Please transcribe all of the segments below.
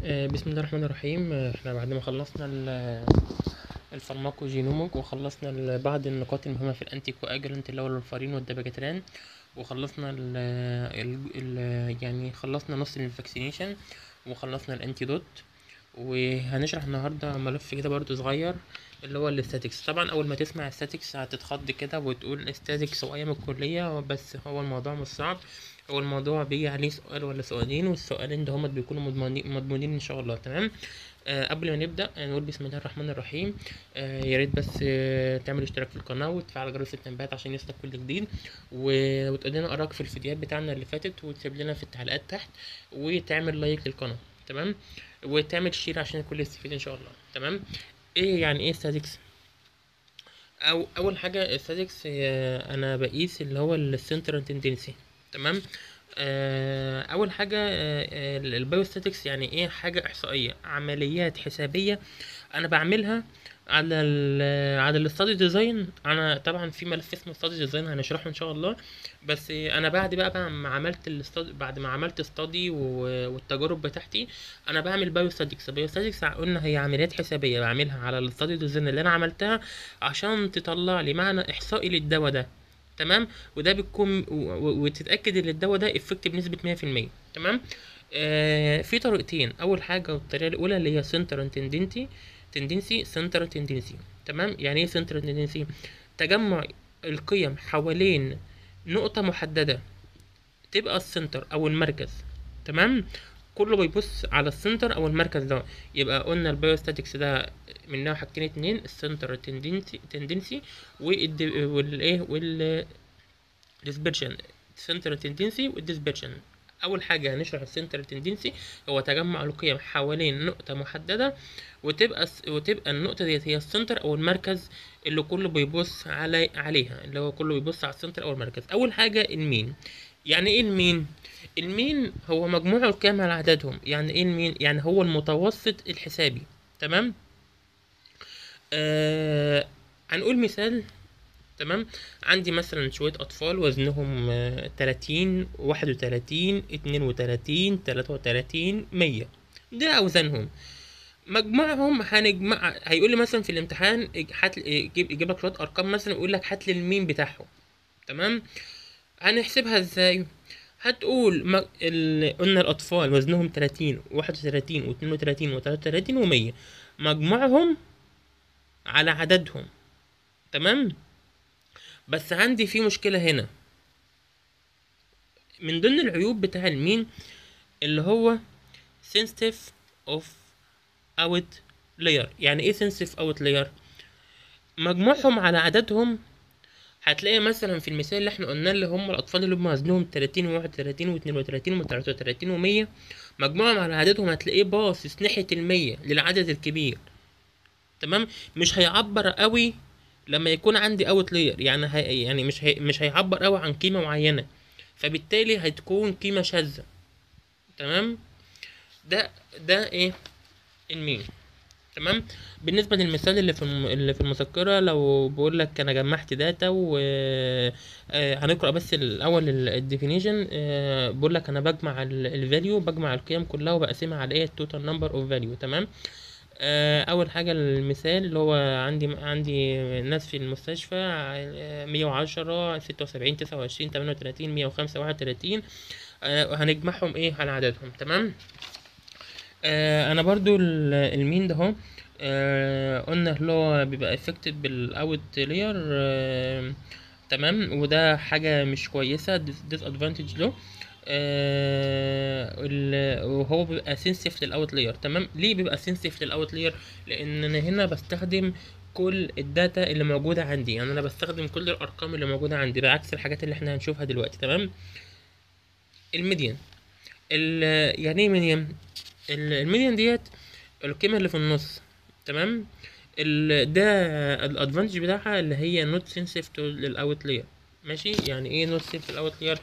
آه، بسم الله الرحمن الرحيم آه، احنا بعد ما خلصنا ال- الفارماكوجينوميك وخلصنا ال- بعض النقاط المهمة في الانتي كواجولانت اللي هو الفارين والدباجتران وخلصنا ال ال ال يعني خلصنا نص الفاكسينيشن وخلصنا الانتيدوت وهنشرح النهارده ملف كده برضو صغير اللي هو الاستاتيكس طبعا اول ما تسمع استاتيكس هتتخض كده وتقول استاتيكس وايام الكليه بس هو الموضوع مش صعب هو الموضوع بيجي عليه سؤال ولا سؤالين والسؤالين ده هما بيكونوا مضمونين مضمونين ان شاء الله تمام آه قبل ما نبدا نقول بسم الله الرحمن الرحيم آه يا ريت بس آه تعمل اشتراك في القناه وتفعل جرس التنبيهات عشان يوصلك كل جديد و- وتقول لنا اراك في الفيديوهات بتاعنا اللي فاتت وتسيب لنا في التعليقات تحت وتعمل لايك للقناه تمام وتعمل شير عشان الكل يستفيد ان شاء الله تمام ايه يعني ايه statics او اول حاجه statics هي انا بقيس اللي هو السنترال تندنسي تمام آه، اول حاجه البايوستاتكس يعني ايه حاجه احصائيه عمليات حسابيه انا بعملها على ال على الاستادي ديزاين انا طبعا في ملف اسمه استادي ديزاين هنشرحه ان شاء الله بس انا بعد بقى, بقى ما عملت الاستادي بعد ما عملت استادي والتجارب بتاعتي انا بعمل بايوستاتكس بايوستاتكس قلنا هي عمليات حسابيه بعملها على الاستادي ديزاين اللي انا عملتها عشان تطلع لي معنى احصائي للدواء ده تمام وده بتكون و- و- وتتاكد ان الدواء ده افكت بنسبه 100% تمام آه في طريقتين اول حاجه الطريقه الاولى اللي هي سنتر تندنسي تندنسي سنتر تندنسي تمام يعني ايه سنتر تندنسي تجمع القيم حوالين نقطه محدده تبقى السنتر او المركز تمام كله بيبص على السنتر او المركز ده يبقى قلنا البايوستاتكس ده منها حاجتين اتنين السنتر تندنسي تندنسي والايه وال ديسبرشن سنتر تندنسي والديسبرشن اول حاجه هنشرح السنتر تندنسي هو تجمع القيم حوالين نقطه محدده وتبقى وتبقى النقطه ديت هي السنتر او المركز اللي كله بيبص علي عليها اللي هو كله بيبص على السنتر او المركز اول حاجه المين يعني ايه المين المين هو مجموع القيم على عددهم يعني ايه المين يعني هو المتوسط الحسابي تمام آه هنقول مثال تمام عندي مثلا شوية أطفال وزنهم آه، تلاتين واحد وتلاتين اتنين وتلاتين تلاتة وتلاتين مية ده أوزانهم مجموعهم هنجمع هيقول لي مثلا في الامتحان اج- هات لي- يجيب يجيب لك شوية أرقام مثلا يقول لك هات لي المين بتاعهم تمام هنحسبها ازاي هتقول ما ال... قلنا الأطفال وزنهم تلاتين واحد وتلاتين واتنين وتلاتين وتلاتة وتلاتين ومية مجموعهم على عددهم تمام بس عندي في مشكلة هنا من ضمن العيوب بتاع المين اللي هو sensitive of outlier يعني ايه sensitive outlier مجموعهم على عددهم هتلاقي مثلا في المثال اللي احنا قلنا اللي هم الاطفال اللي هم وزنهم 30 و31 و32 و33 و100 مجموعهم على عددهم هتلاقيه باصص ناحية المية للعدد الكبير تمام مش هيعبر قوي لما يكون عندي اوت لاير يعني هي يعني مش هي مش هيعبر قوي عن قيمه معينه فبالتالي هتكون قيمه شاذه تمام ده ده ايه المين تمام بالنسبه للمثال اللي في الم... اللي في المذكره لو بقول لك انا جمعت داتا و آه، هنقرا بس الاول الديفينيشن بقول لك انا بجمع الفاليو بجمع القيم كلها وبقسمها على ايه التوتال نمبر اوف فاليو تمام آه، اول حاجه المثال اللي هو عندي عندي ناس في المستشفى آه، مية وعشرة ستة وسبعين تسعة وعشرين تمانية وتلاتين مية وخمسة واحد وتلاتين هنجمعهم ايه على عددهم تمام آه، انا برضو ال- المين ده اهو آه، قلنا اللي هو بيبقى افكتد بالاوت لاير تمام وده حاجه مش كويسه ديس ادفانتج له آه، ال- وهو بيبقى سنسيف للاوت لاير تمام ليه بيبقى سنسيف للاوت لاير لان انا هنا بستخدم كل الداتا اللي موجوده عندي يعني انا بستخدم كل الارقام اللي موجوده عندي بعكس الحاجات اللي احنا هنشوفها دلوقتي تمام الميديان ال- يعني ايه ميديان ال- الميديان ديت القيمه اللي في النص تمام ال ده الادفانتج بتاعها اللي هي نوت سنسيف للاوت لاير ماشي يعني ايه نوت سنسيف للاوت لاير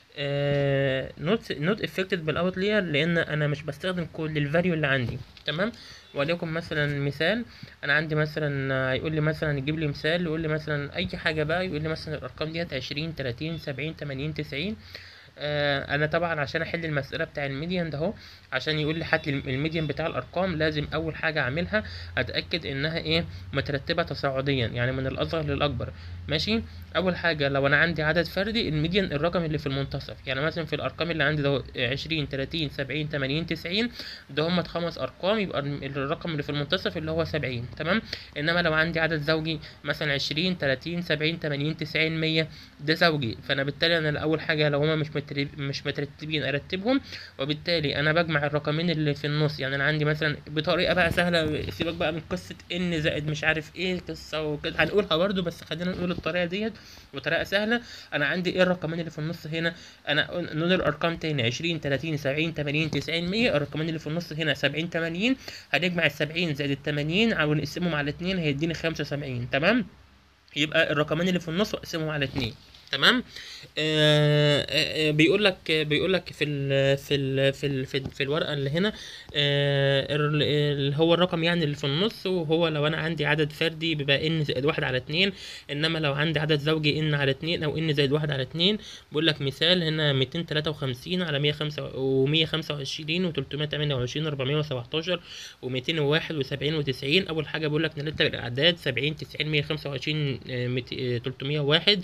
نوت نوت افكتد بالاوت لاير لان انا مش بستخدم كل الفاليو اللي عندي تمام وليكن مثلا مثال انا عندي مثلا هيقول لي مثلا يجيب لي مثال يقول لي مثلا اي حاجه بقى يقول لي مثلا الارقام ديت 20 30 70 80 90 آه انا طبعا عشان احل المساله بتاع الميديان ده اهو عشان يقول لي هات لي الميديان بتاع الارقام لازم اول حاجه اعملها اتاكد انها ايه مترتبه تصاعديا يعني من الاصغر للاكبر ماشي اول حاجه لو انا عندي عدد فردي الميديان الرقم اللي في المنتصف يعني مثلا في الارقام اللي عندي ده 20 30 70 80 90 ده هم خمس ارقام يبقى الرقم اللي في المنتصف اللي هو 70 تمام انما لو عندي عدد زوجي مثلا 20 30 70 80 90 100 ده زوجي فانا بالتالي انا اول حاجه لو هما مش مترتب مش مترتبين ارتبهم وبالتالي انا بجمع الرقمين اللي في النص يعني انا عندي مثلا بطريقه بقى سهله سيبك بقى من قصه ان زائد مش عارف ايه قصه وكده هنقولها برضو بس خلينا نقول الطريقه ديت بطريقه سهله انا عندي ايه الرقمين اللي في النص هنا انا نقول الارقام تاني 20 30 70 80 90 100 الرقمين اللي في النص هنا 70 80 هنجمع ال 70 زائد ال 80 او نقسمهم على 2 هيديني 75 تمام يبقى الرقمين اللي في النص واقسمهم على 2 تمام آه آه بيقول لك بيقول لك في ال في ال في ال في, ال في الورقه اللي هنا آه اللي هو الرقم يعني اللي في النص وهو لو انا عندي عدد فردي بيبقى ان زائد واحد على اتنين انما لو عندي عدد زوجي ان على اتنين او ان زائد واحد على اتنين بيقول لك مثال هنا ميتين تلاتة وخمسين على مية خمسة ومية خمسة وعشرين وتلتمية تمانية وعشرين اربعمية وسبعتاشر وميتين وواحد وسبعين وتسعين اول حاجه بيقول لك نرتب الاعداد سبعين تسعين مية خمسة وعشرين تلتمية وواحد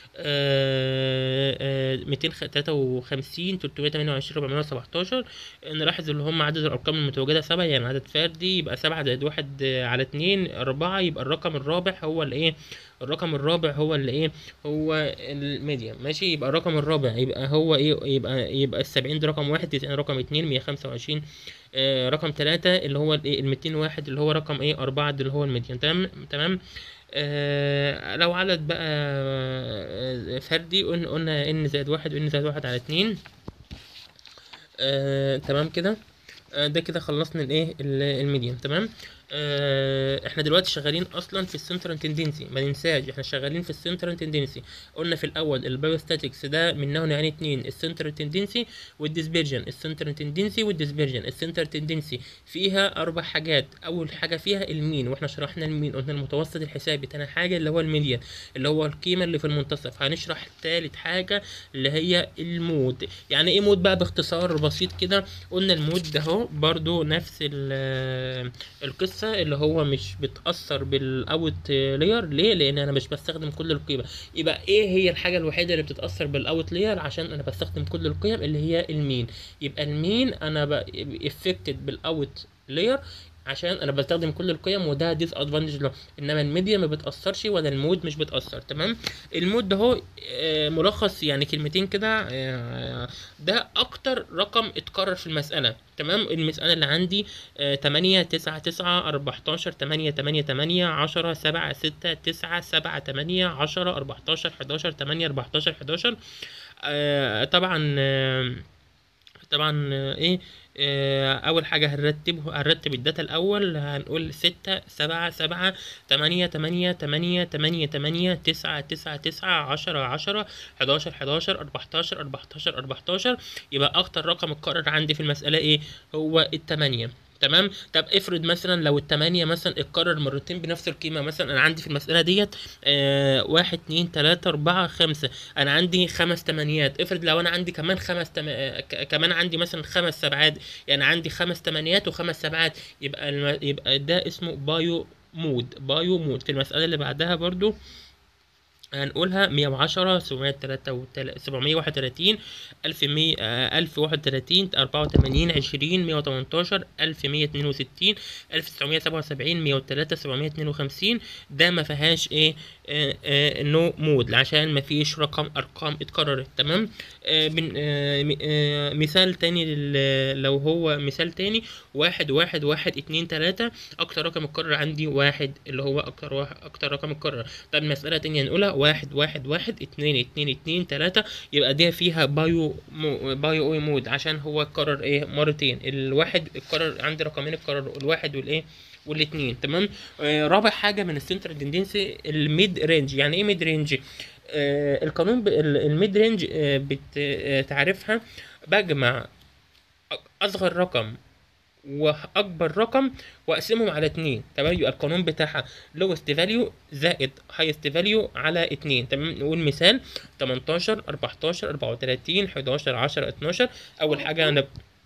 ميتين تلاتة وخمسين تلتمية تمانية وعشرين ربعمية وسبعتاشر نلاحظ اللي هم عدد الأرقام المتواجدة سبعة يعني عدد فردي يبقى سبعة زائد واحد على اتنين أربعة يبقى الرقم الرابع هو الإيه الرقم الرابع هو اللي إيه هو الميديم ماشي يبقى الرقم الرابع يبقى هو إيه يبقى يبقى السبعين ده رقم واحد تسعين رقم اتنين مية خمسة وعشرين آه رقم تلاتة اللي هو الإيه الميتين واحد اللي هو رقم إيه أربعة اللي هو الميديم تمام تمام آه لو عدد بقى آه فردي قلنا قلنا ان زائد واحد وان زائد واحد على اتنين آه تمام كده آه ده كده خلصنا الايه الميديم تمام آه احنا دلوقتي شغالين اصلا في السنترال تندنسي ما ننساش احنا شغالين في السنترال تندنسي قلنا في الاول البايوستاتكس ده منه نوعين اتنين السنترال تندنسي والديسبيرجن السنترال تندنسي والديسبيرجن السنترال تندنسي فيها اربع حاجات اول حاجه فيها المين واحنا شرحنا المين قلنا المتوسط الحسابي تاني حاجه اللي هو الميديان اللي هو القيمه اللي في المنتصف هنشرح تالت حاجه اللي هي المود يعني ايه مود بقى باختصار بسيط كده قلنا المود ده اهو برضو نفس القصه اللي هو مش بتأثر بالاوت لاير ليه لان انا مش بستخدم كل القيمة يبقى ايه هي الحاجة الوحيدة اللي بتتأثر بالاوت لاير عشان انا بستخدم كل القيم اللي هي المين يبقى المين انا افكتد بالاوت لاير عشان انا بستخدم كل القيم وده ديس ادفانتج له انما الميديا ما بتاثرش ولا المود مش بتاثر تمام المود ده هو ملخص يعني كلمتين كده ده اكتر رقم اتكرر في المساله تمام المساله اللي عندي تمانية تسعة تسعة اربعتاشر تمانية تمانية تمانية عشرة سبعة ستة تسعة سبعة تمانية عشرة اربعتاشر حداشر تمانية اربعتاشر حداشر طبعا طبعا ايه اول حاجة هنرتب هنرتب الداتا الاول هنقول ستة سبعة سبعة تمانية تمانية تمانية تمانية تمانية تسعة تسعة تسعة عشرة عشرة حداشر حداشر اربعتاشر اربعتاشر اربعتاشر يبقى اكتر رقم اتكرر عندي في المسألة ايه هو التمانية تمام طب افرض مثلا لو التمانية مثلا اتكرر مرتين بنفس القيمة مثلا انا عندي في المسألة ديت آه واحد اتنين تلاتة اربعة خمسة انا عندي خمس تمانيات افرض لو انا عندي كمان خمس تم... آه كمان عندي مثلا خمس سبعات يعني عندي خمس تمانيات وخمس سبعات يبقى الم... يبقى ده اسمه بايو مود بايو مود في المسألة اللي بعدها برضو هنقولها مية وعشرة سبعمية تلاتة سبعمية واحد وتلاتين ألف مية ألف واحد وتلاتين أربعة وتمانين عشرين مية وتمنتاشر ألف مية اتنين وستين ألف تسعمية سبعة وسبعين مية وتلاتة سبعمية اتنين وخمسين ده ما فيهاش ايه آه آه نو مود عشان ما فيش رقم أرقام اتكررت تمام آه بن آه آه مثال تاني لو هو مثال تاني واحد واحد واحد اتنين تلاتة أكتر رقم اتكرر عندي واحد اللي هو أكتر واحد أكتر رقم اتكرر طب مسألة تانية نقولها واحد واحد واحد اتنين اتنين اتنين تلاتة يبقى دي فيها بايو مو بايو او مود عشان هو اتكرر ايه مرتين الواحد اتكرر عندي رقمين اتكرروا الواحد والايه والاثنين تمام آه رابع حاجه من السنترال تندنسي الميد رينج يعني ايه ميد رينج آه القانون الميد رينج آه بتعرفها بجمع اصغر رقم واكبر رقم واقسمهم على اتنين تمام يبقى القانون بتاعها lowest value زائد highest value على اتنين تمام نقول مثال 18 14 34 11 10 12 اول حاجه انا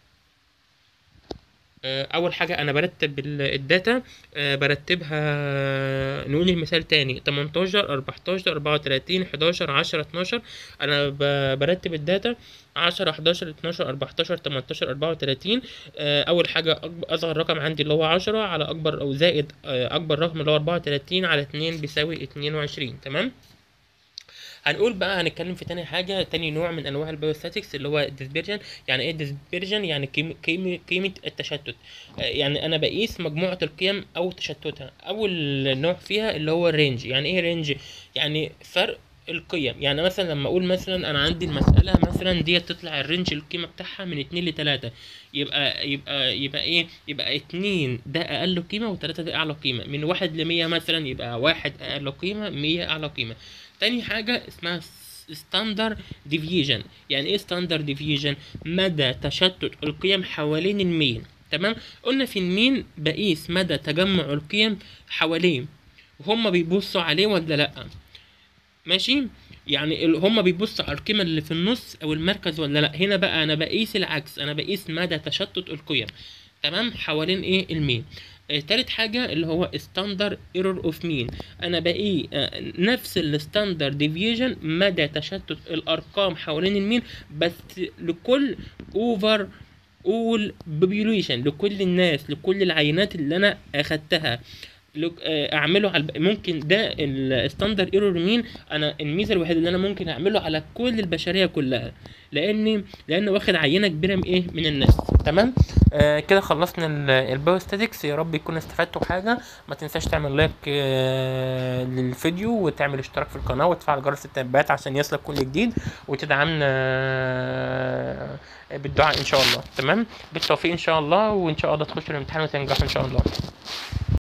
آه، اول حاجه انا برتب ال- الداتا آه، برتبها نقول المثال تاني 18 14 34 11 10 12 انا ب- برتب الداتا 10 11 12 14 18 34 آه، اول حاجه أكبر- اصغر رقم عندي اللي هو 10 على اكبر او زائد آه، اكبر رقم اللي هو 34 على 2 بيساوي 22 تمام هنقول بقى هنتكلم في تاني حاجة تاني نوع من أنواع البايوستاتكس اللي هو الديسبرجن يعني إيه الديسبرجن يعني قيمة قيمة قيمة التشتت آه، يعني أنا بقيس مجموعة القيم أو تشتتها أول نوع فيها اللي هو الرينج يعني إيه رينج يعني فرق القيم يعني مثلا لما اقول مثلا انا عندي المساله مثلا ديت تطلع الرينج القيمه بتاعها من 2 ل 3 يبقى يبقى يبقى ايه يبقى 2 ده اقل قيمه و3 ده اعلى قيمه من 1 ل 100 مثلا يبقى 1 اقل قيمه 100 اعلى قيمه تاني حاجة اسمها ستاندر ديفيجن يعني ايه ستاندر ديفيجن مدى تشتت القيم حوالين المين تمام قلنا في المين بقيس مدى تجمع القيم حواليه وهم بيبصوا عليه ولا لا ماشي يعني ال- هما بيبصوا على القيمة اللي في النص او المركز ولا لا هنا بقى انا بقيس العكس انا بقيس مدى تشتت القيم تمام حوالين ايه المين آه، تالت حاجة اللي هو ستاندر ايرور اوف مين انا بقي آه، نفس الستاندر ديفيجن مدى تشتت الارقام حوالين المين بس لكل اوفر اول population لكل الناس لكل العينات اللي انا اخدتها لك- آه، اعمله على الب- ممكن ده الستاندر ايرور مين انا الميزه الوحيده اللي انا ممكن اعمله على كل البشريه كلها لاني لان واخد عينه كبيره من ايه من الناس تمام آه كده خلصنا البايوستاتكس يا رب يكون استفدتوا حاجه ما تنساش تعمل لايك آه للفيديو وتعمل اشتراك في القناه وتفعل جرس التنبيهات عشان يصلك كل جديد وتدعمنا آه، بالدعاء ان شاء الله تمام بالتوفيق ان شاء الله وان شاء الله تخشوا الامتحان وتنجحوا ان شاء الله